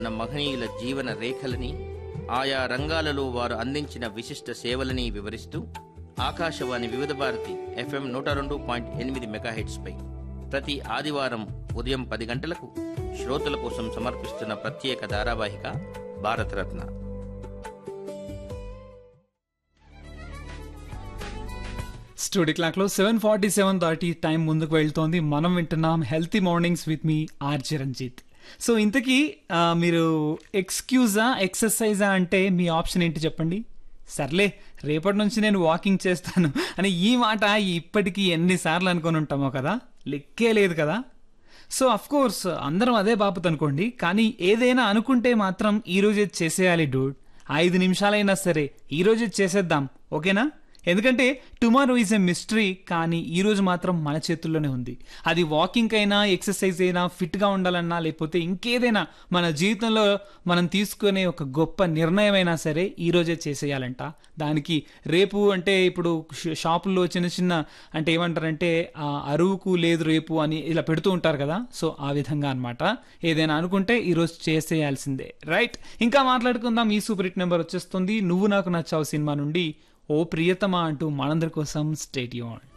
ఉన్న మహనీయుల జీవన రేఖలని ఆయా రంగాలలో వారు అందించిన విశిష్ట సేవలని వివరిస్తూ ఆకాశవాణి వివిధ భారతి ఎఫ్ఎం నూట రెండు పాయింట్ ఎనిమిది మెగాహెట్స్పై ప్రతి ఆదివారం ఉదయం పది గంటలకు శ్రోతల కోసం సమర్పిస్తున్న ప్రత్యేక ధారావాహిక భారతరత్న స్టూడియో క్లాక్లో సెవెన్ ఫార్టీ సెవెన్ దాటి టైం ముందుకు వెళ్తోంది మనం వింటున్నాం healthy mornings with me RJ Ranjith so ఇంతకీ ఆ, మీరు ఎక్స్క్యూజా ఎక్సర్సైజా అంటే మీ ఆప్షన్ ఏంటి చెప్పండి సర్లే రేపటి నుంచి నేను వాకింగ్ చేస్తాను అని ఈ మాట ఇప్పటికీ ఎన్నిసార్లు అనుకొని ఉంటామో కదా లెక్కే లేదు కదా సో అఫ్ కోర్స్ అందరం అదే బాపత్ అనుకోండి కానీ ఏదైనా అనుకుంటే మాత్రం ఈ రోజే చేసేయాలి డూడ్ ఐదు నిమిషాలైనా సరే ఈ రోజే చేసేద్దాం ఓకేనా ఎందుకంటే టుమారో ఈజ్ ఎ మిస్టరీ కానీ ఈ రోజు మాత్రం మన చేతుల్లోనే ఉంది అది వాకింగ్ అయినా ఎక్సర్సైజ్ అయినా ఫిట్గా ఉండాలన్నా లేకపోతే ఇంకేదైనా మన జీవితంలో మనం తీసుకునే ఒక గొప్ప నిర్ణయం అయినా సరే ఈ రోజే చేసేయాలంట దానికి రేపు అంటే ఇప్పుడు ష- షాపుల్లో చిన్న చిన్న అంటే ఏమంటారంటే ఆ, అరువుకు లేదు రేపు అని ఇలా పెడుతూ ఉంటారు కదా సో ఆ విధంగా అన్నమాట ఏదైనా అనుకుంటే ఈరోజు చేసేయాల్సిందే రైట్ ఇంకా మాట్లాడుకుందాం ఈ సూపర్ హిట్ నెంబర్ వచ్చేస్తుంది నువ్వు నాకు నచ్చావు సినిమా నుండి ఓ ప్రియతమా అంటూ మనందరి కోసం స్టేట్ యూన్